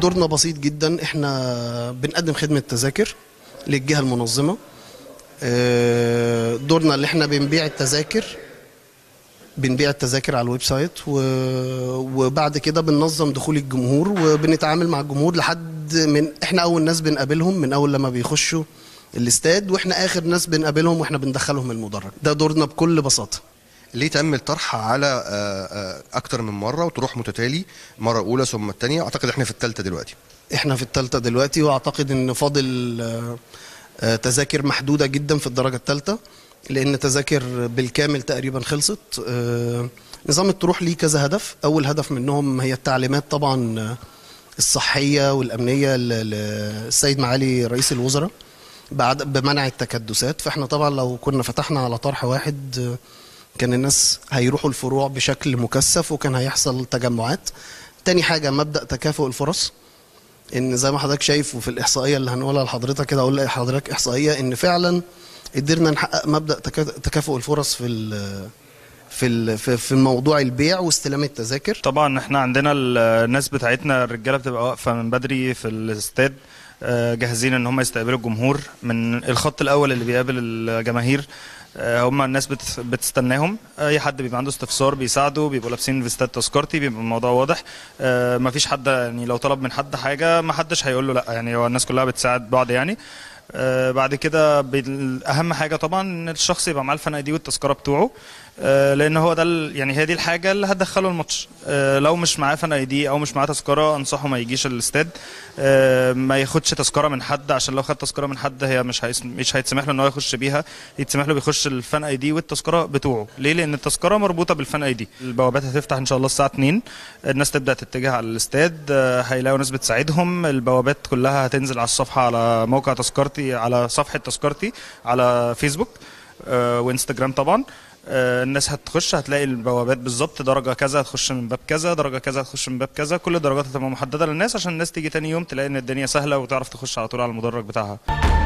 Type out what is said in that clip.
دورنا بسيط جدا احنا بنقدم خدمه تذاكر للجهه المنظمه آه، دورنا اللي احنا بنبيع التذاكر بنبيع التذاكر على الويب سايت و... وبعد كده بننظم دخول الجمهور وبنتعامل مع الجمهور لحد من احنا اول ناس بنقابلهم من اول لما بيخشوا الاستاد واحنا اخر ناس بنقابلهم واحنا بندخلهم المدرج ده دورنا بكل بساطه ليه تم الطرح على آه، آه، اكتر من مره وتروح متتالي مره اولى ثم الثانيه اعتقد احنا في الثالثه دلوقتي احنا في الثالثه دلوقتي واعتقد ان فاضل آه، آه، تذاكر محدوده جدا في الدرجه الثالثه لان تذاكر بالكامل تقريبا خلصت آه، نظام الطروح ليه كذا هدف اول هدف منهم هي التعليمات طبعا آه، الصحيه والامنيه ل- للسيد معالي رئيس الوزراء بعد بمنع التكدسات فاحنا طبعا لو كنا فتحنا على طرح واحد آه، كان الناس هيروحوا الفروع بشكل مكثف وكان هيحصل تجمعات تاني حاجه مبدا تكافؤ الفرص ان زي ما حضرتك شايف وفي الاحصائيه اللي هنقولها لحضرتك كده اقول لحضرتك احصائيه ان فعلا قدرنا نحقق مبدا تكا- تكافؤ الفرص في ال في ال في في موضوع البيع واستلام التذاكر طبعا احنا عندنا ال- الناس بتاعتنا الرجاله بتبقى واقفه من بدري في الاستاد آه، جاهزين ان هم يستقبلوا الجمهور من الخط الاول اللي بيقابل الجماهير آه، هم الناس بت- بتستناهم اي حد بيبقى عنده استفسار بيساعده بيبقوا لابسين فيستات تذكرتي بيبقى الموضوع واضح ما فيش حد يعني لو طلب من حد حاجه ما حدش هيقول له لا يعني هو الناس كلها بتساعد بعض يعني آه، بعد كده بال- اهم حاجه طبعا ان الشخص يبقى معاه الفان اي دي والتذكره بتوعه آه، لان هو ده ال- يعني هي دي الحاجه اللي هتدخله الماتش آه، لو مش معاه فان اي دي او مش معاه تذكره انصحه ما يجيش الاستاد آه، ما ياخدش تذكره من حد عشان لو خد تذكره من حد هي مش هيسم مش هيتسمح له ان هو يخش بيها يتسمح له بيخش الفان اي دي والتذكره بتوعه ليه لان التذكره مربوطه بالفان اي دي البوابات هتفتح ان شاء الله الساعه 2 الناس تبدا تتجه على الاستاد آه، هيلاقوا ناس بتساعدهم البوابات كلها هتنزل على الصفحه على موقع تذكرتي على صفحه تذكرتي على فيسبوك آه، وانستجرام طبعا آه، الناس هتخش هتلاقي البوابات بالظبط درجه كذا هتخش من باب كذا درجه كذا هتخش من باب كذا كل الدرجات هتبقى محدده للناس عشان الناس تيجي تاني يوم تلاقي ان الدنيا سهله وتعرف تخش على طول على المدرج بتاعها